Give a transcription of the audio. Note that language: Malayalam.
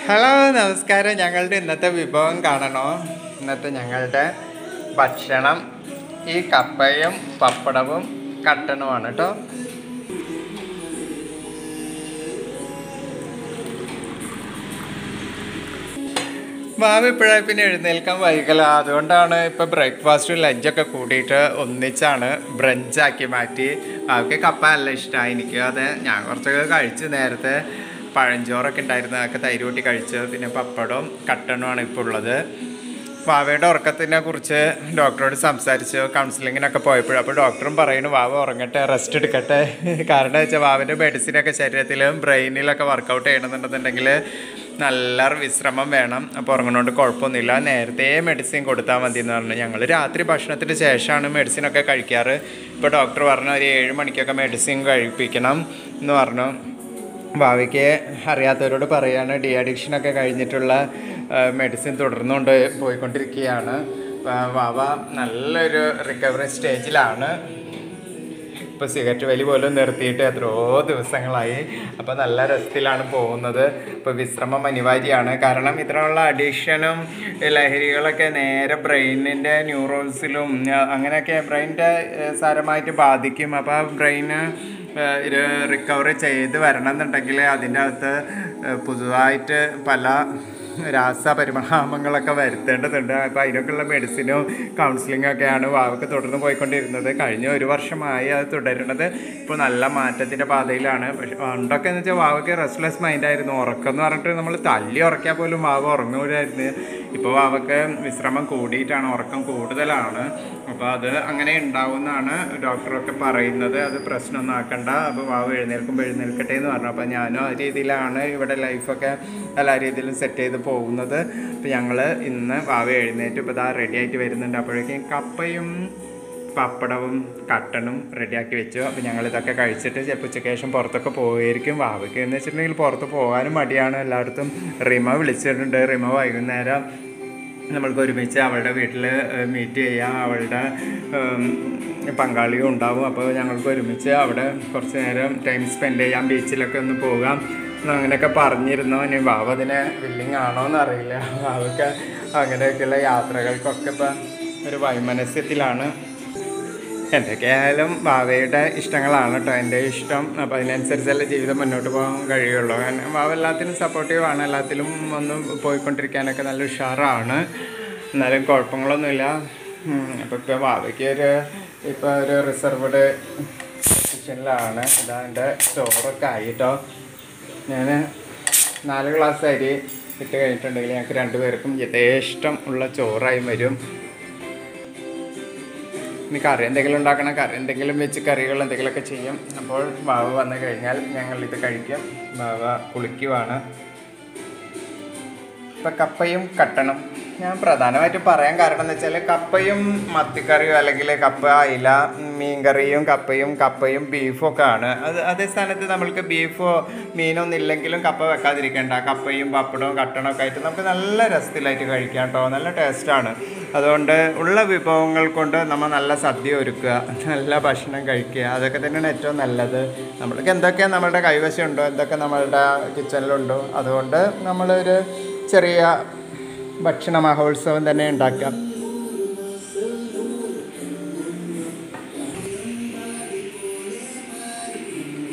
ഹലോ നമസ്കാരം ഞങ്ങളുടെ ഇന്നത്തെ വിഭവം കാണണോ ഇന്നത്തെ ഞങ്ങളുടെ ഭക്ഷണം ഈ കപ്പയും പപ്പടവും കട്ടനുമാണ് കേട്ടോ മാവ് ഇപ്പോഴാണ് പിന്നെ എഴുന്നേൽക്കാൻ വൈകല അതുകൊണ്ടാണ് ഇപ്പോൾ ബ്രേക്ക്ഫാസ്റ്റും ലഞ്ചൊക്കെ കൂടിയിട്ട് ഒന്നിച്ചാണ് ബ്രഞ്ചാക്കി മാറ്റി അവർക്ക് കപ്പ നല്ല ഇഷ്ടമായി എനിക്ക് അത് ഞാൻ കുറച്ചൊക്കെ കഴിച്ച് നേരത്തെ പഴഞ്ചോറൊക്കെ ഉണ്ടായിരുന്നു അതൊക്കെ തൈര് കൂട്ടി കഴിച്ച് പിന്നെ പപ്പടവും കട്ടനുമാണ് ഇപ്പോൾ ഉള്ളത് വാവയുടെ ഉറക്കത്തിനെ കുറിച്ച് ഡോക്ടറോട് സംസാരിച്ചു കൗൺസിലിങ്ങിനൊക്കെ പോയപ്പോഴും അപ്പോൾ ഡോക്ടറും പറയുന്നു വാവ ഉറങ്ങട്ടെ റെസ്റ്റ് എടുക്കട്ടെ കാരണം വെച്ചാൽ വാവിൻ്റെ മെഡിസിനൊക്കെ ശരീരത്തിലും ബ്രെയിനിലൊക്കെ വർക്കൗട്ട് ചെയ്യണമെന്നുണ്ടെന്നുണ്ടെങ്കിൽ നല്ല വിശ്രമം വേണം അപ്പോൾ ഉറങ്ങുന്നതുകൊണ്ട് കുഴപ്പമൊന്നുമില്ല നേരത്തെ മെഡിസിൻ കൊടുത്താൽ മതി എന്ന് പറഞ്ഞു ഞങ്ങൾ രാത്രി ഭക്ഷണത്തിന് ശേഷമാണ് മെഡിസിനൊക്കെ കഴിക്കാറ് ഇപ്പോൾ ഡോക്ടർ പറഞ്ഞു ഒരു ഏഴ് മണിക്കൊക്കെ മെഡിസിൻ കഴിപ്പിക്കണം എന്ന് പറഞ്ഞു ഭാവിക്ക് അറിയാത്തവരോട് പറയാണ് ഡി അഡിക്ഷനൊക്കെ കഴിഞ്ഞിട്ടുള്ള മെഡിസിൻ തുടർന്നുകൊണ്ട് പോയിക്കൊണ്ടിരിക്കുകയാണ് ആ, വാവ നല്ലൊരു റിക്കവറി സ്റ്റേജിലാണ് ഇപ്പോൾ സിഗരറ്റ് വലി പോലും നിർത്തിയിട്ട് എത്രയോ ദിവസങ്ങളായി അപ്പോൾ നല്ല രസത്തിലാണ് പോകുന്നത് ഇപ്പോൾ വിശ്രമം അനിവാര്യമാണ് കാരണം ഇത്തരമുള്ള അഡിക്ഷനും ലഹരികളൊക്കെ നേരെ ബ്രെയിനിൻ്റെ ന്യൂറോൺസിലും അങ്ങനെയൊക്കെ ബ്രെയിനിൻ്റെ സാരമായിട്ട് ബാധിക്കും അപ്പോൾ ആ ബ്രെയിന് ഇത് റിക്കവറി ചെയ്ത് വരണം എന്നുണ്ടെങ്കിൽ അതിൻ്റെ അകത്ത് ഏഹ് പുതുതായിട്ട് പല രാസപരിണാമങ്ങളൊക്കെ വരുത്തേണ്ടതുണ്ട് അപ്പോൾ അതിനൊക്കെയുള്ള മെഡിസിനും കൗൺസിലിംഗും ഒക്കെയാണ് വാവക്ക് തുടർന്ന് പോയിക്കൊണ്ടിരുന്നത് കഴിഞ്ഞ ഒരു വർഷമായി അത് തുടരുന്നത് ഇപ്പോൾ നല്ല മാറ്റത്തിൻ്റെ പാതയിലാണ് പക്ഷെ പണ്ടൊക്കെ എന്ന് വെച്ചാൽ വാവക്ക് റെസ്റ്റ്ലെസ് മൈൻഡായിരുന്നു ഉറക്കം എന്ന് പറഞ്ഞിട്ട് നമ്മൾ തല്ലി ഉറക്കിയാൽ പോലും വാവ ഉറങ്ങൂലായിരുന്നു ഇപ്പോൾ വാവക്ക് വിശ്രമം കൂടിയിട്ടാണ് ഉറക്കം കൂടുതലാണ് അപ്പോൾ അത് അങ്ങനെ ഉണ്ടാവുമെന്നാണ് ഡോക്ടറൊക്കെ പറയുന്നത് അത് പ്രശ്നമൊന്നും ആക്കണ്ട അപ്പോൾ വാവ് എഴുന്നേൽക്കുമ്പോൾ എഴുന്നേൽക്കട്ടെ എന്ന് പറഞ്ഞു അപ്പോൾ ഞാനും ആ രീതിയിലാണ് ഇവിടെ ലൈഫൊക്കെ എല്ലാ രീതിയിലും സെറ്റ് ചെയ്ത് പോകുന്നത് അപ്പോൾ ഞങ്ങൾ ഇന്ന് വാവ് എഴുന്നേറ്റ് ഇപ്പോൾ ഇതാ റെഡി ആയിട്ട് വരുന്നുണ്ട് അപ്പോഴേക്കും കപ്പയും പപ്പടവും കട്ടനും റെഡിയാക്കി വെച്ചു അപ്പോൾ ഞങ്ങൾ ഇതൊക്കെ കഴിച്ചിട്ട് ചിലപ്പോൾ ഉച്ചയ്ക്ക് ശേഷം പുറത്തൊക്കെ പോവുമായിരിക്കും വാവയ്ക്ക് എന്ന് വെച്ചിട്ടുണ്ടെങ്കിൽ പുറത്ത് പോകാനും മടിയാണ് എല്ലായിടത്തും റിമ വിളിച്ചിട്ടുണ്ട് റിമ വൈകുന്നേരം നമ്മൾക്ക് ഒരുമിച്ച് അവളുടെ വീട്ടിൽ മീറ്റ് ചെയ്യാം അവളുടെ ഉം, പങ്കാളിയും ഉണ്ടാവും അപ്പോൾ ഞങ്ങൾക്ക് ഒരുമിച്ച് അവിടെ കുറച്ച് നേരം ടൈം സ്പെൻഡ് ചെയ്യാം ബീച്ചിലൊക്കെ ഒന്ന് പോകാം എന്ന് അങ്ങനെയൊക്കെ പറഞ്ഞിരുന്നു ഇനി ബാബ അതിനെ വില്ലിങ് ആണോ എന്നറിയില്ല ബാബക്ക് അങ്ങനെയൊക്കെയുള്ള യാത്രകൾക്കൊക്കെ ഇപ്പം ഒരു വൈമനസ്യത്തിലാണ് എന്തൊക്കെയായാലും ബാവയുടെ ഇഷ്ടങ്ങളാണ് കേട്ടോ എൻ്റെ ഇഷ്ടം അപ്പോൾ അതിനനുസരിച്ചല്ലേ ജീവിതം മുന്നോട്ട് പോകാൻ കഴിയുള്ളൂ കാരണം ബാവ എല്ലാത്തിനും സപ്പോർട്ടീവാണ് എല്ലാത്തിലും ഒന്ന് പോയിക്കൊണ്ടിരിക്കാനൊക്കെ നല്ല ഉഷാറാണ് എന്നാലും കുഴപ്പങ്ങളൊന്നുമില്ല അപ്പോൾ ഇപ്പോൾ ബാവയ്ക്ക് ഒരു ഇപ്പോൾ ഒരു റിസർവ്ഡ് പൊസിഷനിലാണ് ഇതാ എൻ്റെ ചോറൊക്കെ ആയിട്ടോ ഞാൻ നാല് ഗ്ലാസ് അരി ഇട്ട് കഴിഞ്ഞിട്ടുണ്ടെങ്കിൽ ഞങ്ങൾക്ക് രണ്ടുപേർക്കും യഥേഷ്ടം ഉള്ള ചോറായി വരും ഇനി കറി എന്തെങ്കിലും ഉണ്ടാക്കണം കറി എന്തെങ്കിലും വെച്ച് കറികൾ എന്തെങ്കിലുമൊക്കെ ചെയ്യും അപ്പോൾ ബാവ വന്നു കഴിഞ്ഞാൽ ഞങ്ങൾ ഇത് കഴിക്കും ബാവ കുളിക്കുവാണ് ഇപ്പം കപ്പയും കട്ടണം ഞാൻ പ്രധാനമായിട്ടും പറയാൻ കാരണം എന്ന് വെച്ചാൽ കപ്പയും മത്തിക്കറിയും അല്ലെങ്കിൽ കപ്പ അയില മീൻകറിയും കപ്പയും കപ്പയും ബീഫും ഒക്കെ ആണ് അത് അതേ സ്ഥാനത്ത് നമ്മൾക്ക് ബീഫോ മീനോ ഒന്നും ഇല്ലെങ്കിലും കപ്പ വെക്കാതിരിക്കേണ്ട കപ്പയും പപ്പടവും കട്ടണവും ഒക്കെ ആയിട്ട് നമുക്ക് നല്ല രസത്തിലായിട്ട് കഴിക്കാം കേട്ടോ നല്ല ടേസ്റ്റാണ് അതുകൊണ്ട് ഉള്ള വിഭവങ്ങൾ കൊണ്ട് നമ്മൾ നല്ല സദ്യ ഒരുക്കുക നല്ല ഭക്ഷണം കഴിക്കുക അതൊക്കെ തന്നെയാണ് ഏറ്റവും നല്ലത് നമ്മൾക്ക് എന്തൊക്കെ നമ്മളുടെ കൈവശമുണ്ടോ എന്തൊക്കെ നമ്മളുടെ കിച്ചണിലുണ്ടോ അതുകൊണ്ട് നമ്മളൊരു ചെറിയ ഭക്ഷണ മഹോത്സവം തന്നെ ഉണ്ടാക്കാം